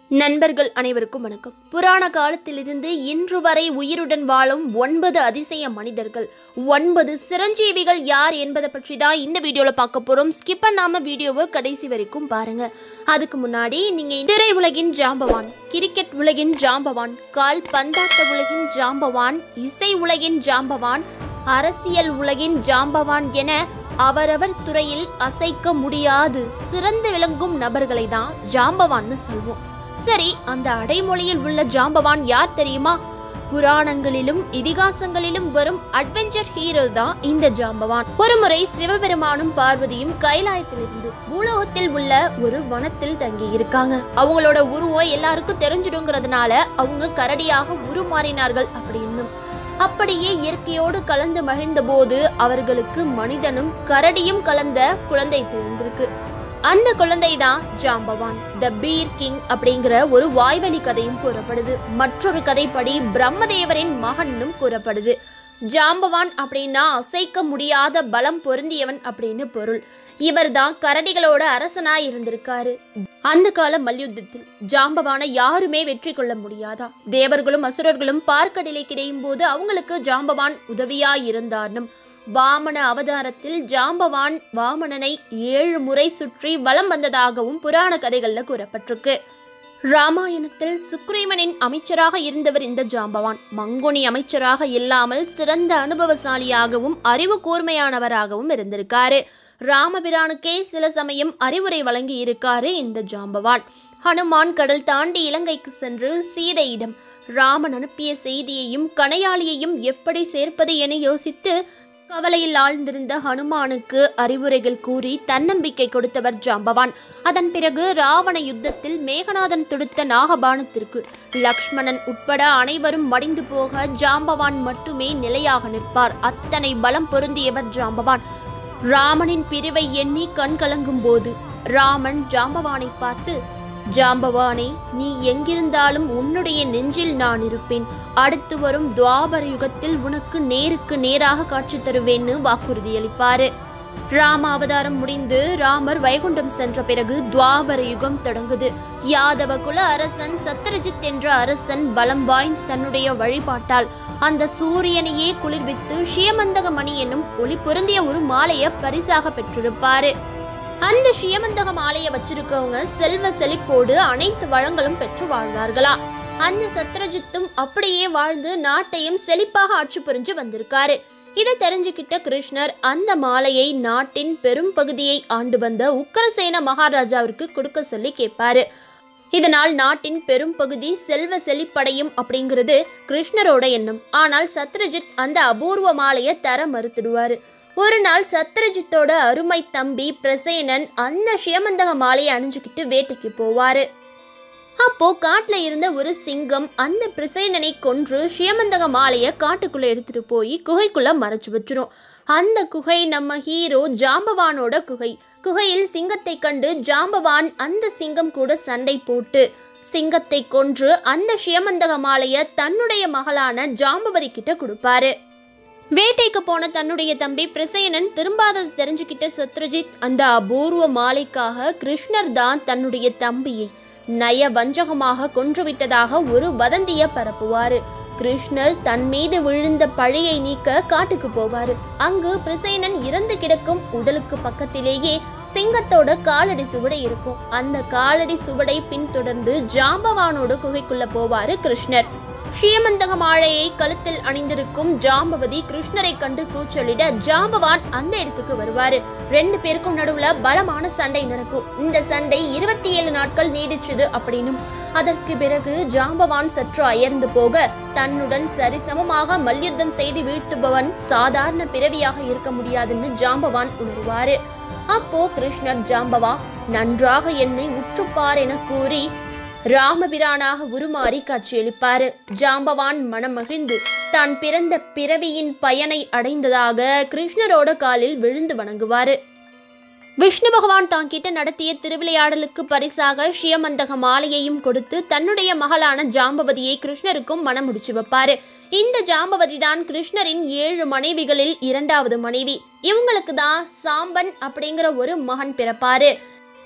நண்பர்கள் அனைவருக்கும் வணக்கம் புராண காலத்திலிருந்து இன்று வரை உயிருடன் வாழும் ஒன்பது அதிசய மனிதர்கள் ஒன்பது சிரஞ்சீவிகள் யார் என்பதை பற்றி தான் இந்த வீடியோல பார்க்க போறோம் ஸ்கிப் பண்ணாம வீடியோவை கடைசி வரைக்கும் பாருங்க அதுக்கு முன்னாடி நீங்க திரை உலகின் ஜாம்பவான் கிரிக்கெட் உலகின் ஜாம்பவான் கால் பந்தாட்ட உலகின் ஜாம்பவான் இசை உலகின் ஜாம்பவான் அரசியல் உலகின் ஜாம்பவான் என அவரவர் துறையில் அசைக்க முடியாது சிறந்து விளங்கும் நபர்களை தான் ஜாம்பவான்னு சொல்வோம் சரி அந்த அடைமொழியில் உள்ள ஜாம்பவான் யார் தெரியுமா புராணங்களிலும் இதிகாசங்களிலும் வரும் அட்வென்ச்சர் ஹீரோ தான் இந்த ஜாம்பவான் ஒருமுறை சிவபெருமானும் பார்வதியும் கைலாயத்திலிருந்து பூலோகத்தில் உள்ள ஒரு வனத்தில் தங்கி இருக்காங்க அவங்களோட உருவம் எல்லாருக்கும் தெரிஞ்சிடுங்கிறதுனால அவங்க கரடியாக உருமாறினார்கள் அப்படின்னும் அப்படியே இயற்கையோடு கலந்து மகிழ்ந்த போது அவர்களுக்கு மனிதனும் கரடியும் கலந்த குழந்தை பிறந்திருக்கு அந்த குழந்தை தான் ஜாம்பவான் த பீர் கிங் அப்படிங்கிற ஒரு வாய்வழி கதையும் கூறப்படுது மற்றொரு கதைப்படி பிரம்மதேவரின் மகனும் கூறப்படுது ஜாம்பவான் அப்படின்னா அசைக்க முடியாத பலம் பொருந்தியவன் அப்படின்னு பொருள் இவர்தான் கரடிகளோட அரசனாய் இருந்திருக்காரு அந்த கால மல்யுத்தத்தில் ஜாம்பவானை யாருமே வெற்றி கொள்ள முடியாதா தேவர்களும் அசுரர்களும் பார்க்கடலை கிடையும் போது அவங்களுக்கு ஜாம்பவான் உதவியா இருந்தார்னும் வாமன அவதாரத்தில் ஜாம்பவான் வாமனனை ஏழு முறை சுற்றி வலம் வந்ததாகவும் புராண கதைகள்ல கூறப்பட்டிருக்கு ராமாயணத்தில் சுக்ரீவனின் அமைச்சராக இருந்தவர் இந்த ஜாம்பவான் மங்குனி அமைச்சராக இல்லாமல் சிறந்த அனுபவசாலியாகவும் அறிவு கூர்மையானவராகவும் இருந்திருக்காரு ராமபிரானுக்கே சில சமயம் அறிவுரை வழங்கி இருக்காரு இந்த ஜாம்பவான் ஹனுமான் கடல் தாண்டி இலங்கைக்கு சென்று சீதையிடம் ராமன் அனுப்பிய செய்தியையும் கணையாளியையும் எப்படி சேர்ப்பது என யோசித்து கவலையில் ஆழ்ந்திருந்த ஹனுமானுக்கு அறிவுரைகள் கூறி தன்னம்பிக்கை கொடுத்தவர் ஜாம்பவான் அதன் பிறகு ராவண யுத்தத்தில் மேகநாதன் தொடுத்த நாகபானத்திற்கு லக்ஷ்மணன் உட்பட அனைவரும் மடிந்து போக ஜாம்பவான் மட்டுமே நிலையாக நிற்பார் அத்தனை பலம் பொருந்தியவர் ஜாம்பவான் ராமனின் பிரிவை எண்ணி கண் கலங்கும் போது ராமன் ஜாம்பவானை பார்த்து ஜாம்பவானே நீ எங்கிருந்தாலும் உன்னுடைய நெஞ்சில் நான் இருப்பேன் அடுத்து வரும் துவாபர யுகத்தில் உனக்கு நேருக்கு நேராக காட்சி தருவேன்னு வாக்குறுதியளிப்பாரு ராம அவதாரம் முடிந்து ராமர் வைகுண்டம் சென்ற பிறகு துவாபர யுகம் தொடங்குது யாதவ குல அரசன் சத்ரஜித் என்ற அரசன் பலம் வாய்ந்த தன்னுடைய வழிபாட்டால் அந்த சூரியனையே குளிர்வித்து ஷியமந்தக மணி என்னும் ஒளி பொருந்திய ஒரு மாலையை பரிசாக பெற்றிருப்பாரு அந்த ஷியமந்தக மாலையை வச்சிருக்கவங்க செல்வ செழிப்போடு அனைத்து வளங்களும் பெற்று வாழ்ந்தார்களா அந்த சத்ரஜித்தும் அப்படியே வாழ்ந்து நாட்டையும் செழிப்பாக ஆட்சி புரிஞ்சு வந்திருக்காரு இதை தெரிஞ்சுக்கிட்ட கிருஷ்ணர் அந்த மாலையை நாட்டின் பெரும் பகுதியை ஆண்டு வந்த உக்கரசேன மகாராஜாவிற்கு கொடுக்க சொல்லி கேட்பாரு இதனால் நாட்டின் பெரும் பகுதி செல்வ செழிப்படையும் அப்படிங்கிறது கிருஷ்ணரோட எண்ணம் ஆனால் சத்ரஜித் அந்த அபூர்வ மாலையை தர மறுத்துடுவாரு ஒரு நாள் சத்ரஜித்தோட அருமை தம்பி பிரசேனன் அந்த ஷியமந்தக மாலையை அணிஞ்சுக்கிட்டு வேட்டைக்கு போவாரு அப்போ காட்டுல இருந்த ஒரு சிங்கம் அந்த பிரசேனனை கொன்று ஷியமந்தக மாலையை காட்டுக்குள்ள எடுத்துட்டு போய் குகைக்குள்ள மறைச்சு வச்சிரும் அந்த குகை நம்ம ஹீரோ ஜாம்பவானோட குகை குகையில் சிங்கத்தை கண்டு ஜாம்பவான் அந்த சிங்கம் கூட சண்டை போட்டு சிங்கத்தை கொன்று அந்த ஷியமந்தக மாலையை தன்னுடைய மகளான ஜாம்பவதி கிட்ட கொடுப்பாரு வேட்டைக்கு போன தன்னுடைய தம்பி பிரசேனன் திரும்பாதது தெரிஞ்சுக்கிட்ட சத்ரஜித் அந்த அபூர்வ மாலைக்காக கிருஷ்ணர் தான் தன்னுடைய தம்பியை நய வஞ்சகமாக கொன்றுவிட்டதாக ஒரு வதந்திய பரப்புவாரு கிருஷ்ணர் தன் மீது விழுந்த பழியை நீக்க காட்டுக்கு போவாரு அங்கு பிரசேனன் இறந்து கிடக்கும் உடலுக்கு பக்கத்திலேயே சிங்கத்தோட காலடி சுவடை இருக்கும் அந்த காலடி சுவடை பின்தொடர்ந்து ஜாம்பவானோட குகைக்குள்ள போவாரு கிருஷ்ணர் ஸ்ரீமந்தக மாழையை கழுத்தில் அணிந்திருக்கும் ஜாம்பவதி கிருஷ்ணரை கண்டு கூச்சலிட ஜாம்பவான் அந்த இடத்துக்கு வருவாரு ரெண்டு பேருக்கும் நடுவுல பலமான சண்டை நடக்கும் இந்த சண்டை இருபத்தி ஏழு நாட்கள் நீடிச்சது அப்படின்னும் அதற்கு பிறகு ஜாம்பவான் சற்று அயர்ந்து போக தன்னுடன் சரிசமமாக மல்யுத்தம் செய்து வீழ்த்துபவன் சாதாரண பிறவியாக இருக்க முடியாதுன்னு ஜாம்பவான் உணர்வாரு அப்போ கிருஷ்ணர் ஜாம்பவா நன்றாக என்னை உற்றுப்பார் என கூறி ராமபிரானாக உருமாறி காட்சியளிப்பாரு ஜாம்பவான் மனம் மகிழ்ந்து தான் பிறந்த பிறவியின் பயனை அடைந்ததாக கிருஷ்ணரோட காலில் விழுந்து வணங்குவாரு விஷ்ணு பகவான் தாங்கிட்ட நடத்திய திருவிளையாடலுக்கு பரிசாக ஷியமந்தக மாலையையும் கொடுத்து தன்னுடைய மகளான ஜாம்பவதியை கிருஷ்ணருக்கும் மனம் முடிச்சு வைப்பாரு இந்த ஜாம்பவதி தான் கிருஷ்ணரின் ஏழு மனைவிகளில் இரண்டாவது மனைவி இவங்களுக்கு தான் சாம்பன் அப்படிங்கிற ஒரு மகன் பிறப்பாரு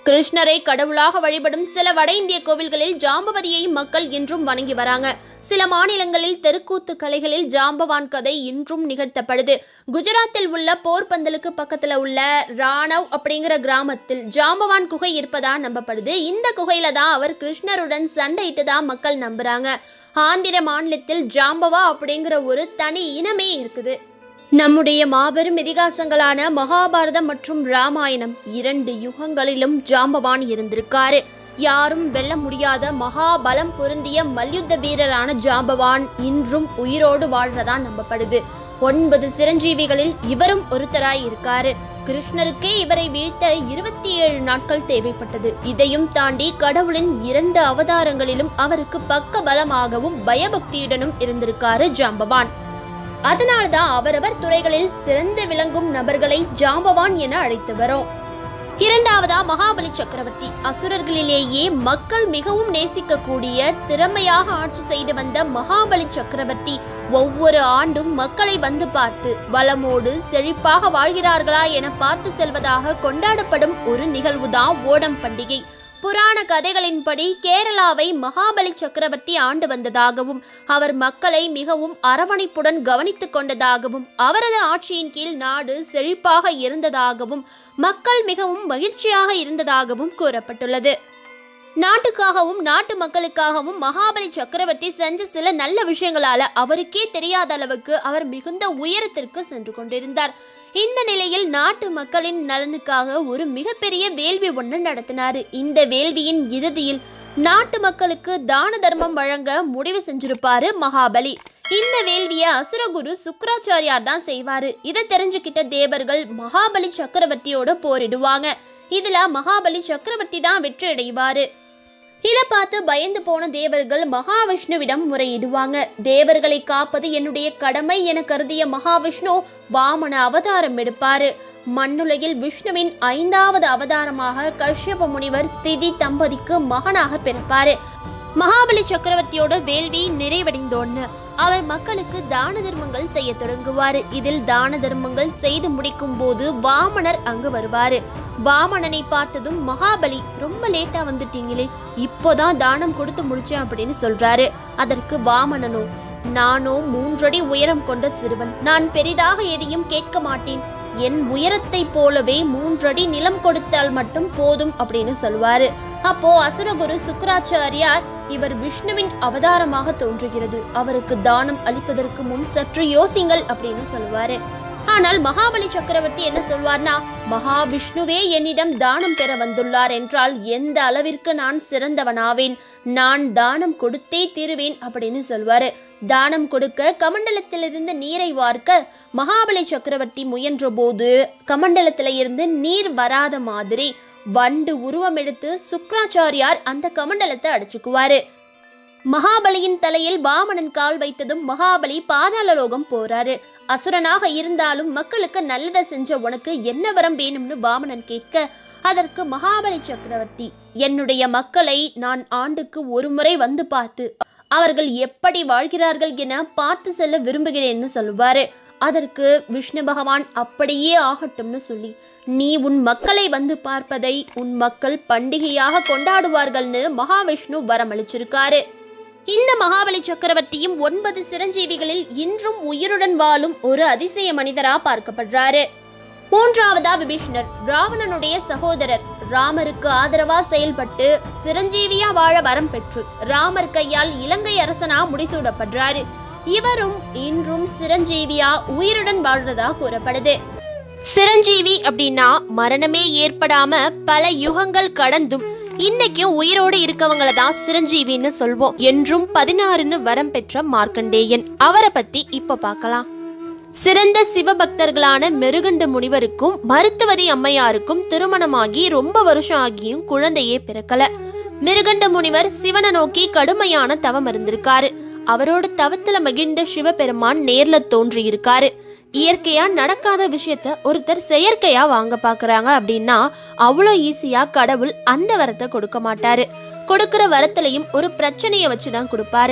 கிருஷ்ணரை கடவுளாக வழிபடும் சில வட இந்திய கோவில்களில் ஜாம்பவதியை மக்கள் இன்றும் வணங்கி வராங்க சில மாநிலங்களில் தெருக்கூத்து கலைகளில் ஜாம்பவான் கதை இன்றும் நிகழ்த்தப்படுது குஜராத்தில் உள்ள போர்பந்தலுக்கு பக்கத்துல உள்ள ராணவ் அப்படிங்கிற கிராமத்தில் ஜாம்பவான் குகை இருப்பதா நம்பப்படுது இந்த குகையில தான் அவர் கிருஷ்ணருடன் சண்டையிட்டதா மக்கள் நம்புறாங்க ஆந்திர மாநிலத்தில் ஜாம்பவா அப்படிங்கிற ஒரு தனி இனமே இருக்குது நம்முடைய மாபெரும் இதிகாசங்களான மகாபாரதம் மற்றும் ராமாயணம் இரண்டு யுகங்களிலும் ஜாம்பவான் இருந்திருக்காரு யாரும் வெல்ல முடியாத மகாபலம் பொருந்திய மல்யுத்த வீரரான ஜாம்பவான் இன்றும் உயிரோடு வாழ்றதா நம்பப்படுது ஒன்பது சிரஞ்சீவிகளில் இவரும் ஒருத்தராய் இருக்காரு கிருஷ்ணருக்கே இவரை வீழ்த்த இருபத்தி ஏழு நாட்கள் தேவைப்பட்டது இதையும் தாண்டி கடவுளின் இரண்டு அவதாரங்களிலும் அவருக்கு பக்க பலமாகவும் பயபக்தியுடனும் இருந்திருக்காரு ஜாம்பவான் அதனால்தான் அவரவர் துறைகளில் சிறந்து விளங்கும் நபர்களை ஜாம்பவான் என அழைத்து வரோம் இரண்டாவதா மகாபலி சக்கரவர்த்தி அசுரர்களிலேயே மக்கள் மிகவும் நேசிக்கக்கூடிய திறமையாக ஆட்சி செய்து வந்த மகாபலி சக்கரவர்த்தி ஒவ்வொரு ஆண்டும் மக்களை வந்து பார்த்து வளமோடு செழிப்பாக வாழ்கிறார்களா என பார்த்து செல்வதாக கொண்டாடப்படும் ஒரு நிகழ்வுதான் ஓணம் பண்டிகை புராண கதைகளின்படி கேரளாவை மகாபலி சக்கரவர்த்தி ஆண்டு வந்ததாகவும் அவர் மக்களை மிகவும் அரவணைப்புடன் கவனித்துக் கொண்டதாகவும் அவரது ஆட்சியின் கீழ் நாடு செழிப்பாக இருந்ததாகவும் மக்கள் மிகவும் மகிழ்ச்சியாக இருந்ததாகவும் கூறப்பட்டுள்ளது நாட்டுக்காகவும் நாட்டு மக்களுக்காகவும் மகாபலி சக்கரவர்த்தி செஞ்ச சில நல்ல விஷயங்களால அவருக்கே தெரியாத அளவுக்கு அவர் மிகுந்த உயரத்திற்கு சென்று கொண்டிருந்தார் இந்த நிலையில் நாட்டு மக்களின் நலனுக்காக ஒரு மிகப்பெரிய வேள்வி ஒன்று நடத்தினாரு இந்த வேள்வியின் இறுதியில் நாட்டு மக்களுக்கு தான தர்மம் வழங்க முடிவு செஞ்சிருப்பாரு மகாபலி இந்த வேள்வியை அசுரகுரு சுக்கராச்சாரியார் தான் செய்வாரு இதை தெரிஞ்சுக்கிட்ட தேவர்கள் மகாபலி சக்கரவர்த்தியோட போரிடுவாங்க இதுல மகாபலி சக்கரவர்த்தி தான் வெற்றி அடைவாரு இதை பார்த்து பயந்து போன தேவர்கள் மகாவிஷ்ணுவிடம் முறையிடுவாங்க தேவர்களை காப்பது என்னுடைய கடமை என கருதிய மகாவிஷ்ணு வாமன அவதாரம் எடுப்பாரு மண்ணுலகில் விஷ்ணுவின் ஐந்தாவது அவதாரமாக கஷ்யப முனிவர் திதி தம்பதிக்கு மகனாக பிறப்பாரு மகாபலி சக்கரவர்த்தியோட வேள்வி நிறைவடைந்தோன்னு அவர் மக்களுக்கு தான தர்மங்கள் செய்ய தொடங்குவாரு இதில் தான தர்மங்கள் செய்து முடிக்கும் போது வாமனர் அங்கு வருவாரு வாமனனை பார்த்ததும் மகாபலி ரொம்ப லேட்டா வந்துட்டீங்களே இப்போதான் தானம் கொடுத்து முடிச்சேன் அப்படின்னு சொல்றாரு அதற்கு வாமனனோ நானோ மூன்றடி உயரம் கொண்ட சிறுவன் நான் பெரிதாக எதையும் கேட்க மாட்டேன் என் உயரத்தைப் போலவே மூன்றடி நிலம் கொடுத்தால் மட்டும் போதும் அப்படின்னு சொல்வாரு அப்போ அசுரகுரு சுக்கராச்சாரியார் இவர் விஷ்ணுவின் அவதாரமாக தோன்றுகிறது அவருக்கு தானம் அளிப்பதற்கு முன் சற்று யோசிங்கள் அப்படின்னு சொல்லுவாரு ஆனால் மகாபலி சக்கரவர்த்தி என்ன சொல்வார்னா மகாவிஷ்ணுவே என்னிடம் தானம் பெற வந்துள்ளார் என்றால் எந்த அளவிற்கு நான் சிறந்தவனாவேன் நான் தானம் கொடுத்தே தீருவேன் அப்படின்னு சொல்வாரு தானம் கொடுக்க கமண்டலத்திலிருந்து நீரை வார்க்க மகாபலி சக்கரவர்த்தி முயன்ற போது கமண்டலத்தில இருந்து நீர் வராத மாதிரி வண்டு உருவம் எடுத்து சுக்ராச்சாரியார் அந்த கமண்டலத்தை அடிச்சுக்குவாரு மகாபலியின் தலையில் வாமனன் கால் வைத்ததும் மகாபலி பாதாள லோகம் போறாரு அசுரனாக இருந்தாலும் மக்களுக்கு நல்லதை செஞ்ச உனக்கு என்ன வரம் வேணும்னு வாமனன் கேட்க அதற்கு மகாபலி சக்கரவர்த்தி என்னுடைய மக்களை நான் ஆண்டுக்கு ஒரு முறை வந்து பார்த்து அவர்கள் எப்படி வாழ்கிறார்கள் என பார்த்து செல்ல விரும்புகிறேன்னு சொல்லுவாரு அதற்கு விஷ்ணு பகவான் அப்படியே ஆகட்டும்னு சொல்லி நீ உன் மக்களை வந்து பார்ப்பதை உன் மக்கள் பண்டிகையாக கொண்டாடுவார்கள்னு மகாவிஷ்ணு வரமளிச்சிருக்காரு இந்த மகாபலி சக்கரவர்த்தியும் ஒன்பது சிரஞ்சீவிகளில் இன்றும் உயிருடன் வாழும் ஒரு அதிசய மனிதரா பார்க்கப்படுறாரு மூன்றாவதா விபீஷ்ணர் ராவணனுடைய சகோதரர் ராமருக்கு ஆதரவா செயல்பட்டு சிரஞ்சீவியா வாழ வரம் பெற்று ராமர் கையால் இலங்கை அரசனா முடிசூடப்படுறாரு இவரும் இன்றும் சிரஞ்சீவியா உயிருடன் வாழ்றதா கூறப்படுது சிரஞ்சீவி அப்படின்னா மரணமே ஏற்படாம பல யுகங்கள் கடந்தும் இன்னைக்கும் உயிரோடு இருக்கவங்கள தான் சிரஞ்சீவின்னு சொல்வோம் என்றும் பதினாறுன்னு வரம் பெற்ற மார்க்கண்டேயன் அவரை பத்தி இப்ப பார்க்கலாம் சிறந்த சிவபக்தர்களான மெருகண்ட முனிவருக்கும் மருத்துவதி அம்மையாருக்கும் திருமணமாகி ரொம்ப வருஷம் ஆகியும் குழந்தையே பிறக்கல மிருகண்ட முனிவர் சிவனை நோக்கி கடுமையான தவம் இருந்திருக்காரு அவரோட தவத்துல மகிழ்ந்த சிவபெருமான் நேர்ல தோன்றி இருக்காரு இயற்கையா நடக்காத விஷயத்த ஒருத்தர் செயற்கையா வாங்க பாக்குறாங்க அப்படின்னா அவ்வளோ ஈஸியா கடவுள் அந்த வரத்தை கொடுக்க மாட்டாரு கொடுக்கிற வரத்திலையும் ஒரு பிரச்சனையை வச்சுதான் கொடுப்பாரு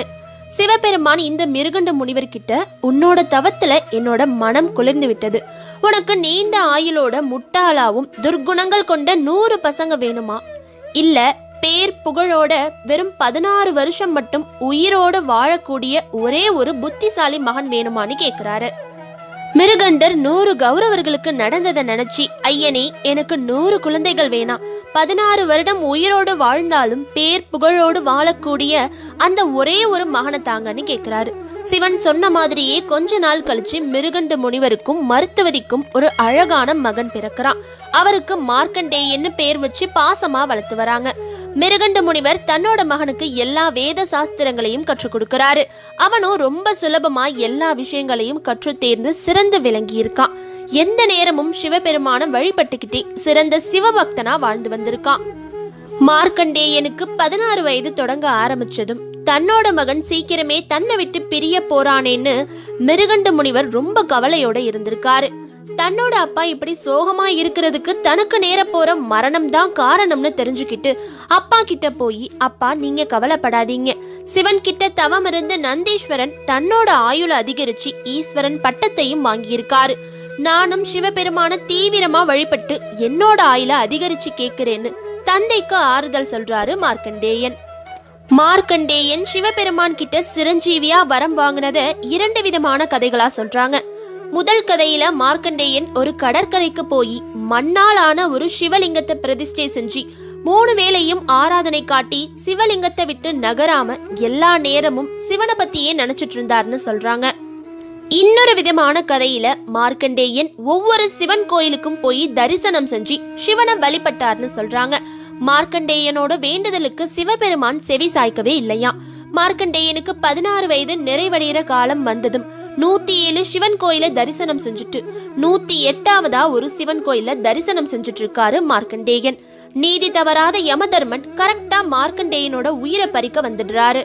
சிவபெருமான் இந்த மிருகண்ட முனிவர்கிட்ட உன்னோட தவத்துல என்னோட மனம் குளிர்ந்து விட்டது உனக்கு நீண்ட ஆயுளோட முட்டாளாவும் துர்குணங்கள் கொண்ட நூறு பசங்க வேணுமா இல்ல பேர் புகழோட வெறும் பதினாறு வருஷம் மட்டும் உயிரோட வாழக்கூடிய ஒரே ஒரு புத்திசாலி மகன் வேணுமான்னு கேக்குறாரு மிருகண்டர் நூறு கௌரவர்களுக்கு நடந்ததை நினைச்சு ஐயனே எனக்கு நூறு குழந்தைகள் வேணாம் பதினாறு வருடம் உயிரோடு வாழ்ந்தாலும் பேர் புகழோடு வாழக்கூடிய அந்த ஒரே ஒரு மகனை தாங்கன்னு கேக்குறாரு சிவன் சொன்ன மாதிரியே கொஞ்ச நாள் கழிச்சு மிருகண்ட முனிவருக்கும் மருத்துவதிக்கும் ஒரு அழகான மகன் பிறக்கிறான் அவருக்கு மார்க்கண்டேயன்னு பேர் வச்சு பாசமா வளர்த்து வராங்க மிருகண்ட முனிவர் தன்னோட மகனுக்கு எல்லா வேத சாஸ்திரங்களையும் கற்றுக் கொடுக்கிறாரு அவனும் ரொம்ப சுலபமா எல்லா விஷயங்களையும் கற்று தேர்ந்து சிறந்து விளங்கி இருக்கான் எந்த நேரமும் சிவபெருமான வழிபட்டுக்கிட்டே சிறந்த சிவபக்தனா வாழ்ந்து வந்திருக்கான் மார்க்கண்டேயனுக்கு பதினாறு வயது தொடங்க ஆரம்பிச்சதும் தன்னோட மகன் சீக்கிரமே தன்னை விட்டு பிரிய போறானேன்னு மிருகண்ட முனிவர் ரொம்ப கவலையோட இருந்திருக்காரு தன்னோட அப்பா இப்படி சோகமா இருக்கிறதுக்கு தனக்கு நேர போற மரணம் தான் காரணம்னு தெரிஞ்சுக்கிட்டு அப்பா கிட்ட போய் அப்பா நீங்க கவலைப்படாதீங்க சிவன் கிட்ட தவம் இருந்து நந்தீஸ்வரன் தன்னோட ஆயுள அதிகரிச்சு ஈஸ்வரன் பட்டத்தையும் வாங்கியிருக்காரு நானும் சிவபெருமான தீவிரமா வழிபட்டு என்னோட ஆயுள அதிகரிச்சு கேக்குறேன்னு தந்தைக்கு ஆறுதல் சொல்றாரு மார்க்கண்டேயன் மார்க்கண்டேயன் சிவபெருமான் கிட்ட சிரஞ்சீவியா வரம் வாங்கினத இரண்டு விதமான கதைகளா சொல்றாங்க முதல் கதையில மார்க்கண்டேயன் ஒரு கடற்கரைக்கு போய் மண்ணால் ஆன ஒரு சிவலிங்கத்தை பிரதிஷ்டை செஞ்சு மூணு வேளையும் ஆராதனை காட்டி சிவலிங்கத்தை விட்டு நகராம எல்லா நேரமும் சிவனை பத்தியே நினைச்சிட்டு இருந்தாருன்னு சொல்றாங்க இன்னொரு விதமான கதையில மார்க்கண்டேயன் ஒவ்வொரு சிவன் கோயிலுக்கும் போய் தரிசனம் செஞ்சு சிவனை வழிபட்டார்னு சொல்றாங்க மார்க்கண்டேயனோட வேண்டுதலுக்கு சிவபெருமான் செவி சாய்க்கவே இல்லையா மார்க்கண்டேயனுக்கு பதினாறு வயது நிறைவடைகிற காலம் வந்ததும் நூத்தி ஏழு சிவன் கோயில தரிசனம் செஞ்சுட்டு நூத்தி எட்டாவதா ஒரு சிவன் கோயில தரிசனம் செஞ்சுட்டு இருக்காரு மார்க்கண்டேயன் நீதி தவறாத யமதர்மன் கரெக்டா மார்க்கண்டேயனோட உயிரை பறிக்க வந்துடுறாரு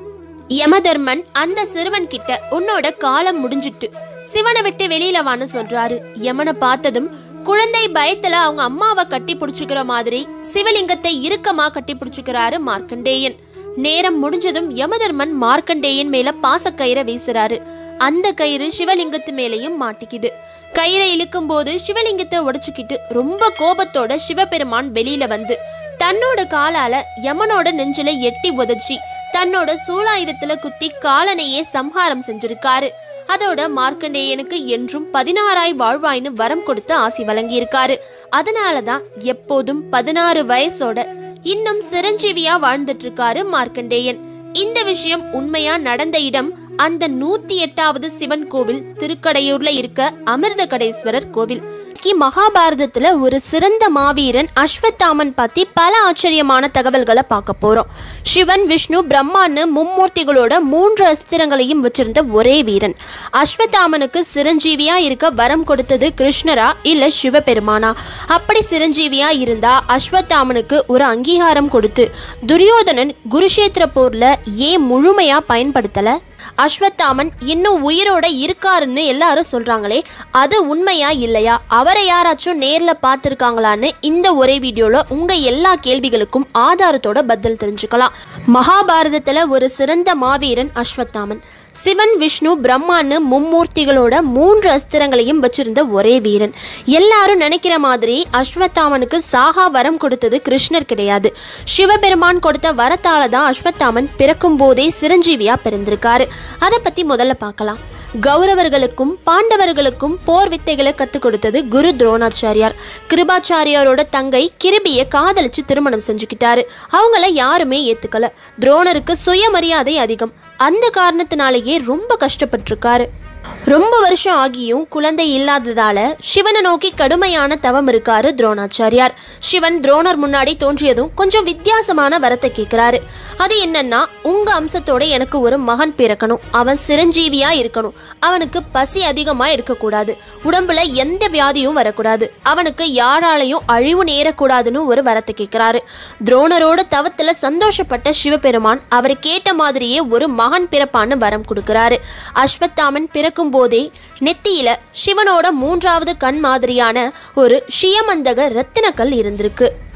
யமதர்மன் அந்த சிறுவன் கிட்ட உன்னோட காலம் முடிஞ்சிட்டு சிவனை விட்டு வெளியில வான்னு சொல்றாரு யமனை பார்த்ததும் குழந்தை பயத்துல அவங்க அம்மாவை கட்டி பிடிச்சுக்கிற மாதிரி சிவலிங்கத்தை இறுக்கமா கட்டி பிடிச்சுக்கிறாரு மார்க்கண்டேயன் நேரம் முடிஞ்சதும் யமதர்மன் மார்க்கண்டேயன் மேல பாசக்கயிறை வீசுறாரு அந்த கயிறு சிவலிங்கத்து மேலேயும் மாட்டிக்குது கயிறை இழுக்கும் போது சிவலிங்கத்தை உடைச்சுக்கிட்டு ரொம்ப கோபத்தோட சிவபெருமான் வெளியில வந்து தன்னோட காலால யமனோட நெஞ்சில எட்டி உதச்சி தன்னோட சூலாயுதத்துல குத்தி காலனையே சம்ஹாரம் செஞ்சிருக்காரு அதோட மார்க்கண்டேயனுக்கு என்றும் பதினாறாய் வாழ்வாய்னு வரம் கொடுத்து ஆசி வழங்கியிருக்காரு அதனாலதான் எப்போதும் பதினாறு வயசோட இன்னும் சிரஞ்சீவியா வாழ்ந்துட்டு இருக்காரு மார்க்கண்டேயன் இந்த விஷயம் உண்மையா நடந்த இடம் அந்த நூத்தி எட்டாவது சிவன் கோவில் திருக்கடையூர்ல இருக்க அமிர்த கடேஸ்வரர் கோவில் கி மகாபாரதத்துல ஒரு சிறந்த மாவீரன் அஸ்வத்தாமன் பத்தி பல ஆச்சரியமான தகவல்களை பார்க்க போறோம் சிவன் விஷ்ணு பிரம்மான்னு மும்மூர்த்திகளோட மூன்று அஸ்திரங்களையும் வச்சிருந்த ஒரே வீரன் அஸ்வத்தாமனுக்கு சிரஞ்சீவியா இருக்க வரம் கொடுத்தது கிருஷ்ணரா இல்ல சிவபெருமானா அப்படி சிரஞ்சீவியா இருந்தா அஸ்வத்தாமனுக்கு ஒரு அங்கீகாரம் கொடுத்து துரியோதனன் குருஷேத்திர போர்ல ஏன் முழுமையா பயன்படுத்தல அஸ்வத்தாமன் இன்னும் உயிரோட இருக்காருன்னு எல்லாரும் சொல்றாங்களே அது உண்மையா இல்லையா அவரை யாராச்சும் நேர்ல பார்த்துருக்காங்களான்னு இந்த ஒரே வீடியோல உங்க எல்லா கேள்விகளுக்கும் ஆதாரத்தோட பதில் தெரிஞ்சுக்கலாம் மகாபாரதத்துல ஒரு சிறந்த மாவீரன் அஸ்வத்தாமன் சிவன் விஷ்ணு பிரம்மான்னு மும்மூர்த்திகளோட மூன்று அஸ்திரங்களையும் வச்சிருந்த ஒரே வீரன் எல்லாரும் நினைக்கிற மாதிரி அஸ்வத்தாமனுக்கு சாகா வரம் கொடுத்தது கிருஷ்ணர் கிடையாது சிவபெருமான் கொடுத்த வரத்தால தான் அஸ்வத்தாமன் பிறக்கும் போதே சிரஞ்சீவியா பிறந்திருக்காரு அதை பத்தி முதல்ல பார்க்கலாம் கௌரவர்களுக்கும் பாண்டவர்களுக்கும் போர் வித்தைகளை கற்றுக் கொடுத்தது குரு துரோணாச்சாரியார் கிருபாச்சாரியாரோட தங்கை கிருபியை காதலிச்சு திருமணம் செஞ்சுக்கிட்டாரு அவங்கள யாருமே ஏத்துக்கல துரோணருக்கு சுயமரியாதை அதிகம் அந்த காரணத்தினாலேயே ரொம்ப கஷ்டப்பட்டிருக்காரு ரொம்ப வருஷம் ஆகியும் குழந்தை இல்லாததால சிவனை நோக்கி கடுமையான தவம் இருக்காரு துரோணாச்சாரியார் சிவன் துரோணர் முன்னாடி தோன்றியதும் கொஞ்சம் வித்தியாசமான வரத்தை கேட்கிறாரு அது என்னன்னா உங்க அம்சத்தோட எனக்கு ஒரு மகன் பிறக்கணும் அவன் சிரஞ்சீவியா இருக்கணும் அவனுக்கு பசி அதிகமா இருக்கக்கூடாது உடம்புல எந்த வியாதியும் வரக்கூடாது அவனுக்கு யாராலையும் அழிவு நேரக்கூடாதுன்னு ஒரு வரத்தை கேட்கிறாரு துரோணரோட தவத்துல சந்தோஷப்பட்ட சிவபெருமான் அவர் கேட்ட மாதிரியே ஒரு மகன் பிறப்பான்னு வரம் கொடுக்கிறாரு அஸ்வத்தாமன் பிறக்கும் போதே நெத்தியில சிவனோட மூன்றாவது கண் மாதிரியான ஒரு ஷியமந்தக ரத்தினக்கல் இருந்திருக்கு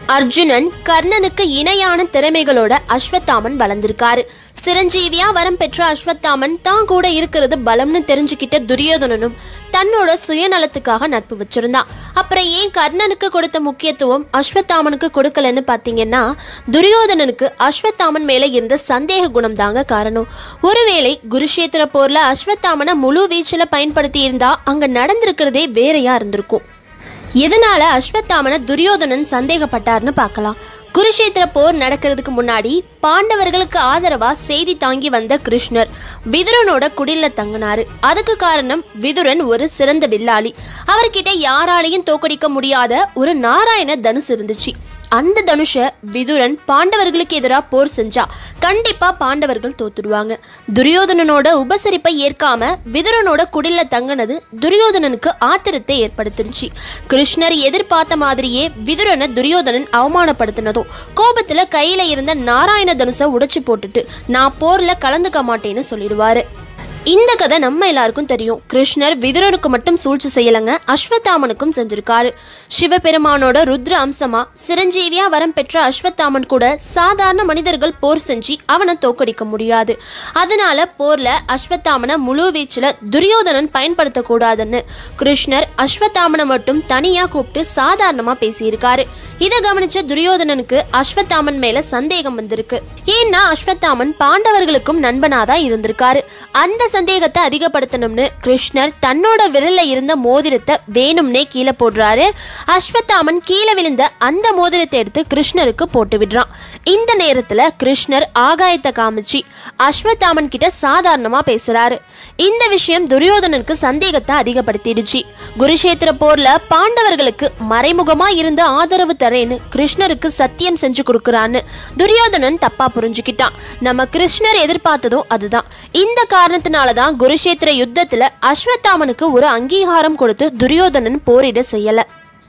அர்ஜுனன் கர்ணனுக்கு இணையான திறமைகளோட அஸ்வத்தாமன் வளர்ந்திருக்காரு சிரஞ்சீவியா வரம் பெற்ற அஸ்வத்தாமன் தான் கூட இருக்கிறது பலம்னு தெரிஞ்சுக்கிட்ட துரியோதனனும் தன்னோட சுயநலத்துக்காக நட்பு வச்சிருந்தான் அப்புறம் ஏன் கர்ணனுக்கு கொடுத்த முக்கியத்துவம் அஸ்வத்தாமனுக்கு கொடுக்கலன்னு பார்த்தீங்கன்னா துரியோதனனுக்கு அஸ்வத்தாமன் மேல இருந்த சந்தேக குணம் தாங்க காரணம் ஒருவேளை குருஷேத்திர போர்ல அஸ்வத்தாமனை முழு வீச்சில் பயன்படுத்தி இருந்தா அங்க நடந்திருக்கிறதே வேறையா இருந்திருக்கும் எதனால அஸ்வத்தாமனை துரியோதனன் சந்தேகப்பட்டார்னு பார்க்கலாம் குருஷேத்திர போர் நடக்கிறதுக்கு முன்னாடி பாண்டவர்களுக்கு ஆதரவா செய்தி தாங்கி வந்த கிருஷ்ணர் விதுரனோட குடில்ல தங்கினாரு அதுக்கு காரணம் விதுரன் ஒரு சிறந்த வில்லாளி அவர்கிட்ட யாராலையும் தோக்கடிக்க முடியாத ஒரு நாராயண தனுசு இருந்துச்சு அந்த தனுஷ விதுரன் பாண்டவர்களுக்கு எதிராக போர் செஞ்சா கண்டிப்பா பாண்டவர்கள் தோத்துடுவாங்க துரியோதனனோட உபசரிப்பை ஏற்காம விதுரனோட குடில்ல தங்கினது துரியோதனனுக்கு ஆத்திரத்தை ஏற்படுத்திருச்சு கிருஷ்ணர் எதிர்பார்த்த மாதிரியே விதுரனை துரியோதனன் அவமானப்படுத்தினதும் கோபத்துல கையில இருந்த நாராயண தனுசை உடைச்சு போட்டுட்டு நான் போர்ல கலந்துக்க மாட்டேன்னு சொல்லிடுவாரு இந்த கதை நம்ம எல்லாருக்கும் தெரியும் கிருஷ்ணர் விதுரனுக்கு மட்டும் சூழ்ச்சி செய்யலங்க அஸ்வத்தாமனுக்கும் செஞ்சிருக்காரு சிவபெருமானோட ருத்ர அம்சமா சிரஞ்சீவியா வரம் பெற்ற அஸ்வத்தாமன் கூட சாதாரண மனிதர்கள் போர் செஞ்சு அவனை தோக்கடிக்க முடியாது அதனால போர்ல அஸ்வத்தாமனை முழு வீச்சுல துரியோதனன் பயன்படுத்தக்கூடாதுன்னு கிருஷ்ணர் அஸ்வத்தாமனை மட்டும் தனியா கூப்பிட்டு சாதாரணமா பேசியிருக்காரு இதை கவனிச்ச துரியோதனனுக்கு அஸ்வத்தாமன் மேல சந்தேகம் வந்திருக்கு ஏன்னா அஸ்வத்தாமன் பாண்டவர்களுக்கும் நண்பனாதான் இருந்திருக்காரு அந்த சந்தேகத்தை அதிகப்படுத்தணும்னு கிருஷ்ணர் தன்னோட விரல்ல இருந்த மோதிரத்தை வேணும்னே கீழே போடுறாரு அஸ்வத்தாமன் கீழே விழுந்த அந்த மோதிரத்தை எடுத்து கிருஷ்ணருக்கு போட்டு விடுறான் இந்த நேரத்துல கிருஷ்ணர் ஆகாயத்தை காமிச்சு அஸ்வத்தாமன் கிட்ட சாதாரணமா பேசுறாரு இந்த விஷயம் துரியோதனனுக்கு சந்தேகத்தை அதிகப்படுத்திடுச்சு குருஷேத்திர போர்ல பாண்டவர்களுக்கு மறைமுகமா இருந்து ஆதரவு தரேன்னு கிருஷ்ணருக்கு சத்தியம் செஞ்சு கொடுக்கறான்னு துரியோதனன் தப்பா புரிஞ்சுக்கிட்டான் நம்ம கிருஷ்ணர் எதிர்பார்த்ததும் அதுதான் இந்த காரணத்தினால தான் குருஷேத்திர யுத்தத்துல அஸ்வத்தாமனுக்கு ஒரு அங்கீகாரம் கொடுத்து துரியோதனன் போரிட செய்யல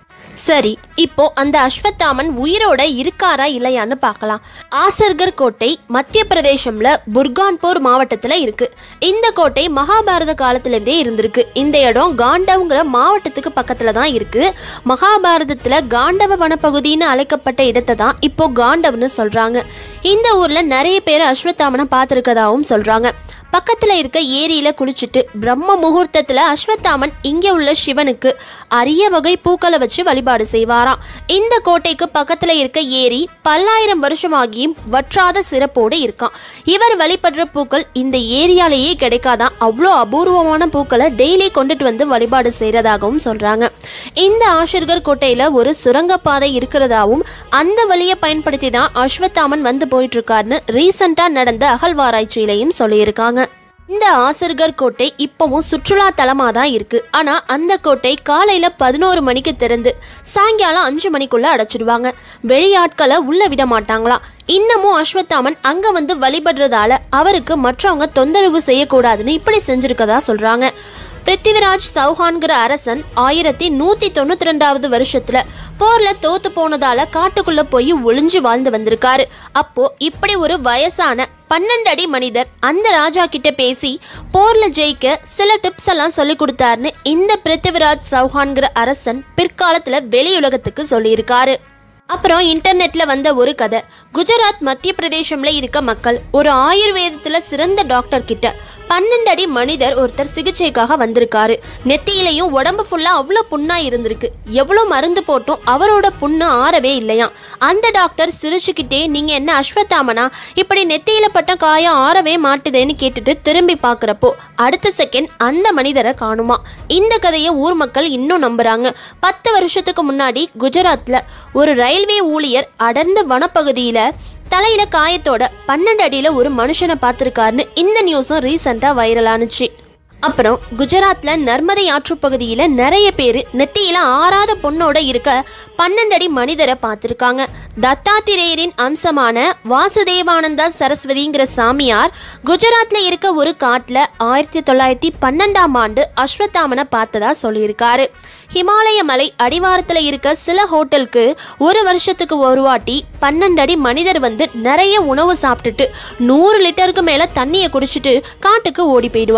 சரி இப்போ அந்த அஸ்வத்தாமன் உயிரோட இருக்காரா இல்லையான்னு பார்க்கலாம் ஆசர்கர் கோட்டை மத்திய பிரதேசம்ல புர்கான்பூர் மாவட்டத்துல இருக்கு இந்த கோட்டை மகாபாரத காலத்திலேருந்தே இருந்திருக்கு இந்த இடம் காண்டவ்ங்கிற மாவட்டத்துக்கு பக்கத்துல தான் இருக்கு மகாபாரதத்துல காண்டவ வனப்பகுதின்னு அழைக்கப்பட்ட இடத்தை தான் இப்போ காண்டவ்னு சொல்றாங்க இந்த ஊர்ல நிறைய பேர் அஸ்வத்தாமனை பார்த்துருக்கதாகவும் சொல்றாங்க பக்கத்துல இருக்க ஏரியில குளிச்சுட்டு பிரம்ம முகூர்த்தத்துல அஸ்வத்தாமன் இங்க உள்ள சிவனுக்கு அரிய வகை பூக்களை வச்சு வழிபாடு செய்வாராம் இந்த கோட்டைக்கு பக்கத்துல இருக்க ஏரி பல்லாயிரம் வருஷமாகியும் வற்றாத சிறப்போடு இருக்கான் இவர் வழிபடுற பூக்கள் இந்த ஏரியாலேயே கிடைக்காதான் அவ்வளோ அபூர்வமான பூக்களை டெய்லி கொண்டுட்டு வந்து வழிபாடு செய்யறதாகவும் சொல்றாங்க இந்த ஆஷர்கர் கோட்டையில ஒரு சுரங்கப்பாதை இருக்கிறதாவும் அந்த வழியை பயன்படுத்தி தான் அஸ்வத்தாமன் வந்து போயிட்டு இருக்காருன்னு ரீசெண்டா நடந்த அகழ்வாராய்ச்சியிலையும் சொல்லியிருக்காங்க இந்த ஆசர்கர் கோட்டை இப்பவும் சுற்றுலா தலமாக தான் இருக்கு ஆனா அந்த கோட்டை காலையில பதினோரு மணிக்கு திறந்து சாயங்காலம் அஞ்சு மணிக்குள்ள அடைச்சிடுவாங்க வெளியாட்களை உள்ள விட மாட்டாங்களாம் இன்னமும் அஸ்வத்தாமன் அங்க வந்து வழிபடுறதால அவருக்கு மற்றவங்க தொந்தரவு செய்யக்கூடாதுன்னு இப்படி செஞ்சிருக்கதா சொல்றாங்க பிருத்திவிராஜ் சௌஹான்கிற அரசன் ஆயிரத்தி நூத்தி தொண்ணூத்தி ரெண்டாவது வருஷத்துல போர்ல தோத்து போனதால காட்டுக்குள்ள போய் ஒளிஞ்சு வாழ்ந்து வந்திருக்காரு அப்போ இப்படி ஒரு வயசான பன்னெண்டு அடி மனிதர் அந்த ராஜா கிட்ட பேசி போர்ல ஜெயிக்க சில டிப்ஸ் எல்லாம் சொல்லி கொடுத்தாருன்னு இந்த பிருத்திவிராஜ் சௌஹான்கிற அரசன் பிற்காலத்துல வெளியுலகத்துக்கு சொல்லியிருக்காரு அப்புறம் இன்டர்நெட்ல வந்த ஒரு கதை குஜராத் மத்திய பிரதேசம்ல இருக்க மக்கள் ஒரு ஆயுர்வேதத்துல சிறந்த டாக்டர் கிட்ட பன்னெண்டு அடி மனிதர் ஒருத்தர் சிகிச்சைக்காக வந்திருக்காரு நெத்தியிலையும் உடம்பு ஃபுல்லா அவ்வளோ புண்ணா இருந்திருக்கு எவ்வளோ மருந்து போட்டும் அவரோட புண்ணு ஆறவே இல்லையாம் அந்த டாக்டர் சிரிச்சுக்கிட்டே நீங்க என்ன அஸ்வத்தாமனா இப்படி நெத்தியில பட்ட காயம் ஆறவே மாட்டுதேன்னு கேட்டுட்டு திரும்பி பார்க்கறப்போ அடுத்த செகண்ட் அந்த மனிதரை காணுமா இந்த கதையை ஊர் மக்கள் இன்னும் நம்புறாங்க பத்து வருஷத்துக்கு முன்னாடி குஜராத்ல ஒரு ரயில்வே ஊழியர் அடர்ந்த வனப்பகுதியில தலையில காயத்தோட பன்னெண்டு அடியில ஒரு மனுஷனை பார்த்துருக்காருன்னு இந்த நியூஸும் ரீசெண்டா வைரலானுச்சு அப்புறம் குஜராத்ல நர்மதை ஆற்றுப்பகுதியில நிறைய பேர் நெத்தியில ஆறாத பொண்ணோட இருக்க பன்னெண்டு அடி மனிதரை பார்த்துருக்காங்க தத்தாத்திரேயரின் அம்சமான வாசுதேவானந்தா சரஸ்வதிங்கிற சாமியார் குஜராத்ல இருக்க ஒரு காட்டுல ஆயிரத்தி தொள்ளாயிரத்தி பன்னெண்டாம் ஆண்டு அஸ்வத்தாமனை பார்த்ததா சொல்லியிருக்காரு ஹிமாலய மலை அடிவாரத்துல இருக்க சில ஹோட்டலுக்கு ஒரு வருஷத்துக்கு ஒரு வாட்டி பன்னெண்டு அடி மனிதர் வந்து நிறைய உணவு சாப்பிட்டுட்டு நூறு லிட்டருக்கு மேல தண்ணியை குடிச்சிட்டு காட்டுக்கு ஓடி போயிடுவாராம்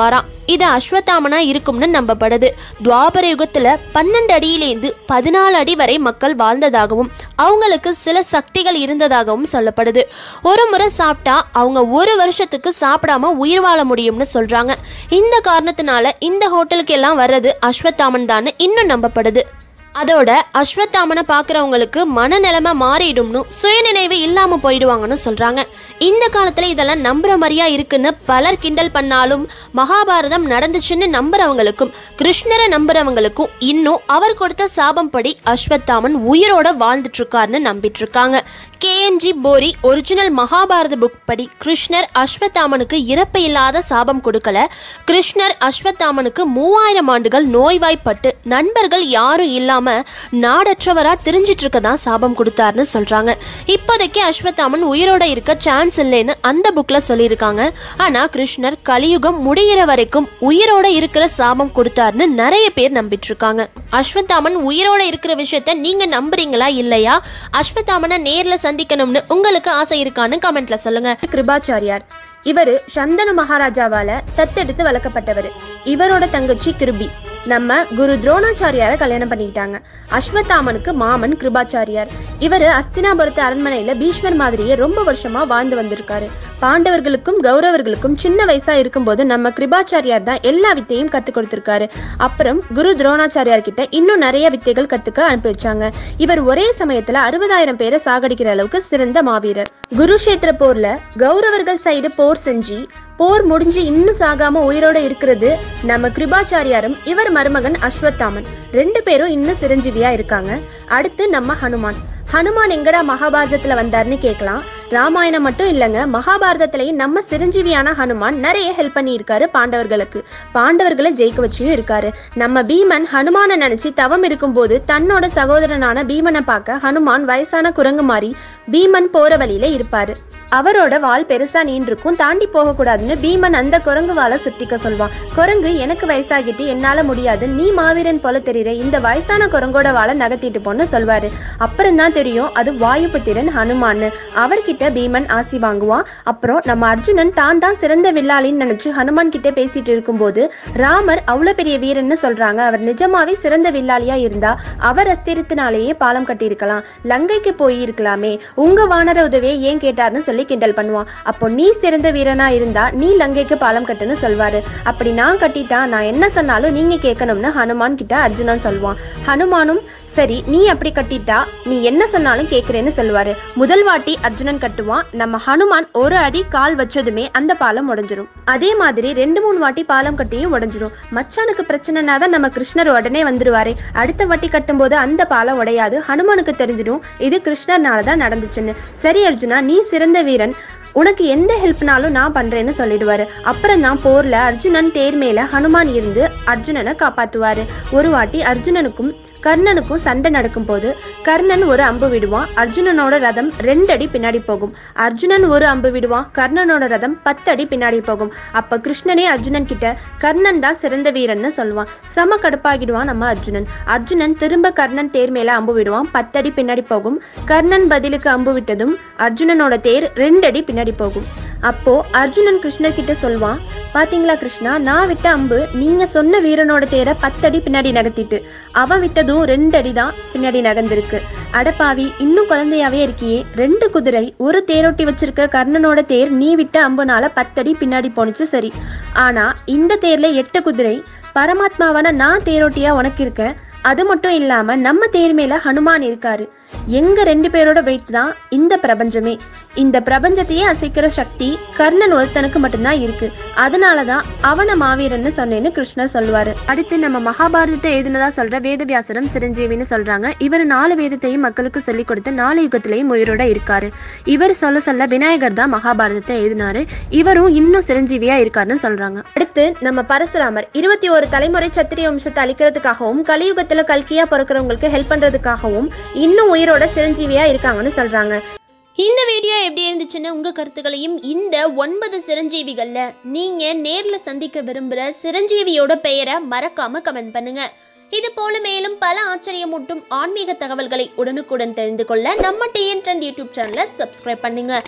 இது அஸ்வத்தாமனா இருக்கும்னு நம்பப்படுது துவாபர யுகத்துல பன்னெண்டு அடியிலேருந்து பதினாலு அடி வரை மக்கள் வாழ்ந்ததாகவும் அவங்களுக்கு சில சக்திகள் இருந்ததாகவும் சொல்லப்படுது ஒரு முறை சாப்பிட்டா அவங்க ஒரு வருஷத்துக்கு சாப்பிடாம உயிர் வாழ முடியும்னு சொல்றாங்க இந்த காரணத்தினால இந்த ஹோட்டலுக்கு எல்லாம் வர்றது அஸ்வத்தாமன் தான் இன்னும் நம்பப்படுது அதோட அஸ்வத்தாமனை பார்க்குறவங்களுக்கு மனநிலைமை மாறிடும்னு சுயநினைவு இல்லாமல் போயிடுவாங்கன்னு சொல்கிறாங்க இந்த காலத்தில் இதெல்லாம் நம்புற மாதிரியா இருக்குன்னு பலர் கிண்டல் பண்ணாலும் மகாபாரதம் நடந்துச்சுன்னு நம்புறவங்களுக்கும் கிருஷ்ணரை நம்புறவங்களுக்கும் இன்னும் அவர் கொடுத்த சாபம் படி அஸ்வத்தாமன் உயிரோட வாழ்ந்துட்டு இருக்காருன்னு நம்பிட்டு இருக்காங்க KMG BORI original Mahabharata book படி கிருஷ்ணர் அஸ்வத்தாமனுக்கு இறப்பு இல்லாத சாபம் கொடுக்கல கிருஷ்ணர் அஸ்வத்தாமனுக்கு மூவாயிரம் ஆண்டுகள் நோய்வாய்ப்பட்டு நண்பர்கள் யாரும் இல்லாம நாடற்றவரா திரிஞ்சிட்டு இருக்க தான் சாபம் கொடுத்தாருன்னு சொல்றாங்க இப்போதைக்கு அஸ்வத்தாமன் உயிரோட இருக்க சான்ஸ் இல்லைன்னு அந்த புக்ல சொல்லியிருக்காங்க ஆனா கிருஷ்ணர் கலியுகம் முடிகிற வரைக்கும் உயிரோட இருக்கிற சாபம் கொடுத்தாருன்னு நிறைய பேர் நம்பிட்டு இருக்காங்க அஸ்வத்தாமன் உயிரோட இருக்கிற விஷயத்த நீங்க நம்புறீங்களா இல்லையா அஸ்வத்தாமனை நேர்ல சந்திக்கணும்னு உங்களுக்கு ஆசை இருக்கான்னு கமெண்ட்ல சொல்லுங்க கிருபாச்சாரியார் இவரு சந்தனு மகாராஜாவால தத்தெடுத்து வளர்க்கப்பட்டவர் இவரோட தங்கச்சி கிருபி நம்ம குரு துரோணாச்சாரியார கல்யாணம் பண்ணிக்கிட்டாங்க அஸ்வத்தாமனுக்கு மாமன் கிருபாச்சாரியார் இவரு அஸ்தினாபுரத்து அரண்மனையில பீஷ்மர் மாதிரியே ரொம்ப வருஷமா வாழ்ந்து வந்திருக்காரு பாண்டவர்களுக்கும் கௌரவர்களுக்கும் சின்ன வயசா இருக்கும்போது நம்ம கிருபாச்சாரியார் தான் எல்லா வித்தையும் கத்து கொடுத்திருக்காரு அப்புறம் குரு துரோணாச்சாரியார் கிட்ட இன்னும் நிறைய வித்தைகள் கத்துக்க அனுப்பி வச்சாங்க இவர் ஒரே சமயத்துல அறுபதாயிரம் பேரை சாகடிக்கிற அளவுக்கு சிறந்த மாவீரர் குருஷேத்திர போர்ல கௌரவர்கள் சைடு போர் செஞ்சு போர் முடிஞ்சு இன்னும் சாகாம உயிரோட இருக்கிறது நம்ம கிருபாச்சாரியாரும் இவர் மருமகன் அஸ்வத்தாமன் ரெண்டு பேரும் இன்னும் சிரஞ்சீவியா இருக்காங்க அடுத்து நம்ம ஹனுமான் ஹனுமான் எங்கடா மகாபாரதத்துல வந்தாருன்னு கேட்கலாம் ராமாயணம் மட்டும் இல்லைங்க மகாபாரதத்திலேயும் நம்ம சிரஞ்சீவியான ஹனுமான் நிறைய ஹெல்ப் பண்ணியிருக்காரு பாண்டவர்களுக்கு பாண்டவர்களை ஜெயிக்க வச்சியும் இருக்காரு நம்ம பீமன் ஹனுமானை நினைச்சு தவம் இருக்கும்போது தன்னோட சகோதரனான பீமனை பார்க்க ஹனுமான் வயசான குரங்கு மாதிரி பீமன் போற வழியில இருப்பாரு அவரோட வால் பெருசா நீண்டிருக்கும் தாண்டி போகக்கூடாதுன்னு பீமன் அந்த குரங்கு வாழை சுத்திக்க சொல்வான் குரங்கு எனக்கு வயசாகிட்டு என்னால முடியாது நீ மாவீரன் போல தெரியுற இந்த வயசான குரங்கோட வாழை நகர்த்திட்டு போன்னு சொல்வாரு அப்புறம் தான் தெரியும் அது வாயுபுத்திரன் ஹனுமான்னு அவர்கிட்ட பீமன் ஆசி வாங்குவான் அப்புறம் நம்ம அர்ஜுனன் தான் தான் சிறந்த வில்லாளின்னு நினைச்சு ஹனுமான் கிட்ட பேசிட்டு இருக்கும்போது ராமர் அவ்வளவு பெரிய வீரன்னு சொல்றாங்க அவர் நிஜமாவே சிறந்த வில்லாளியா இருந்தா அவர் அஸ்திரத்தினாலேயே பாலம் கட்டியிருக்கலாம் லங்கைக்கு போய் இருக்கலாமே உங்க வானர உதவியை ஏன் கேட்டார்னு சொல்லி கிண்டல் பண்ணுவான் அப்போ நீ சிறந்த வீரனா இருந்தா நீ லங்கைக்கு பாலம் கட்டுன்னு சொல்வாரு அப்படி நான் கட்டிட்டா நான் என்ன சொன்னாலும் நீங்க கேட்கணும்னு ஹனுமான் கிட்ட அர்ஜுனன் சொல்வான் ஹனுமானும் சரி நீ அப்படி கட்டிட்டா நீ என்ன சொன்னாலும் கேட்கிறேன்னு சொல்லுவாரு முதல் வாட்டி அர்ஜுனன் கட்டுவான் நம்ம ஹனுமான் ஒரு அடி கால் வச்சதுமே அந்த பாலம் உடைஞ்சிரும் அதே மாதிரி ரெண்டு மூணு வாட்டி பாலம் கட்டியும் உடைஞ்சிரும் மச்சானுக்கு பிரச்சனைனா தான் நம்ம கிருஷ்ணர் உடனே வந்துருவாரு அடுத்த வாட்டி கட்டும்போது அந்த பாலம் உடையாது ஹனுமானுக்கு தெரிஞ்சிடும் இது கிருஷ்ணர்னால தான் நடந்துச்சுன்னு சரி அர்ஜுனா நீ சிறந்த வீரன் உனக்கு எந்த ஹெல்ப்னாலும் நான் பண்றேன்னு சொல்லிடுவாரு அப்புறம் தான் போர்ல அர்ஜுனன் தேர் மேல ஹனுமான் இருந்து அர்ஜுனனை காப்பாத்துவாரு ஒரு வாட்டி அர்ஜுனனுக்கும் கர்ணனுக்கும் சண்டை நடக்கும்போது கர்ணன் ஒரு அம்பு விடுவான் அர்ஜுனனோட ரதம் ரெண்டு அடி பின்னாடி போகும் அர்ஜுனன் ஒரு அம்பு விடுவான் கர்ணனோட ரதம் பத்து அடி பின்னாடி போகும் அப்ப கிருஷ்ணனே அர்ஜுனன் கிட்ட கர்ணன் தான் சிறந்த வீரன்னு சொல்லுவான் சம கடுப்பாகிடுவான் நம்ம அர்ஜுனன் அர்ஜுனன் திரும்ப கர்ணன் தேர் மேல அம்பு விடுவான் பத்தடி பின்னாடி போகும் கர்ணன் பதிலுக்கு அம்பு விட்டதும் அர்ஜுனனோட தேர் ரெண்டு அடி பின்னாடி போகும் அப்போ அர்ஜுனன் கிருஷ்ணர் கிட்ட சொல்வான் பாத்தீங்களா கிருஷ்ணா நான் விட்ட அம்பு நீங்க சொன்ன வீரனோட தேரை பத்தடி பின்னாடி நகர்த்திட்டு அவன் விட்டதும் ரெண்டு அடி தான் பின்னாடி நகர்ந்திருக்கு அடப்பாவி இன்னும் குழந்தையாவே இருக்கியே ரெண்டு குதிரை ஒரு தேரோட்டி வச்சிருக்க கர்ணனோட தேர் நீ விட்ட அம்புனால பத்தடி பின்னாடி போணுச்சு சரி ஆனா இந்த தேர்ல எட்டு குதிரை பரமாத்மாவான நான் தேரோட்டியா உனக்கு இருக்கேன் அது மட்டும் இல்லாம நம்ம தேர் மேல ஹனுமான் இருக்காரு எங்க ரெண்டு பேரோட வெயிட் தான் இந்த பிரபஞ்சமே இந்த பிரபஞ்சத்தையே அசைக்கிற சக்தி கர்ணன் ஒருத்தனுக்கு மட்டும்தான் இருக்கு அதனாலதான் அவன மாவீரன்னு சொன்னேன்னு கிருஷ்ணர் சொல்லுவாரு அடுத்து நம்ம மகாபாரதத்தை எழுதினதா சொல்ற வேதவியாசரம் சிரஞ்சீவின்னு சொல்றாங்க இவர் நாலு வேதத்தையும் மக்களுக்கு சொல்லிக் கொடுத்து நாலு யுகத்திலையும் உயிரோட இருக்காரு இவர் சொல்ல சொல்ல விநாயகர் தான் மகாபாரதத்தை எழுதினாரு இவரும் இன்னும் சிரஞ்சீவியா இருக்காருன்னு சொல்றாங்க அடுத்து நம்ம பரசுராமர் இருபத்தி ஒரு தலைமுறை சத்திரிய வம்சத்தை அழிக்கிறதுக்காகவும் கலியுகத்துல கல்கியா பிறக்கிறவங்களுக்கு ஹெல்ப் பண்றதுக்காகவும் இன்னும் உயிரோட சிரஞ்சீவியா இருக்காங்கன்னு சொல்றாங்க இந்த வீடியோ எப்படி இருந்துச்சுன்னு உங்க கருத்துக்களையும் இந்த ஒன்பது சிரஞ்சீவிகள்ல நீங்க நேர்ல சந்திக்க விரும்புற சிரஞ்சீவியோட பெயரை மறக்காம கமெண்ட் பண்ணுங்க இது போல மேலும் பல ஆச்சரியமூட்டும் ஆன்மீக தகவல்களை உடனுக்குடன் தெரிந்து கொள்ள நம்ம டிஎன் ட்ரெண்ட் யூடியூப் சேனலை சப்ஸ்கிரைப் பண்ணுங்க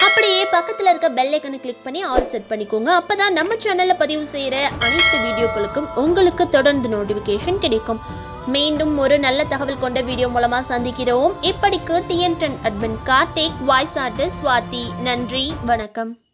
அப்படியே பக்கத்தில் இருக்க பெல் ஐக்கனை கிளிக் பண்ணி ஆல் செட் பண்ணிக்கோங்க அப்பதான் நம்ம சேனல்ல பதிவு செய்யற அனைத்து வீடியோக்களுக்கும் உங்களுக்கு தொடர்ந்து நோட்டிபிகேஷன் கிடைக்கும் மீண்டும் ஒரு நல்ல தகவல் கொண்ட வீடியோ மூலமா சந்திக்கிறோம் இப்படிக்கு TN admin Karthik voice artist Swathi நன்றி வணக்கம்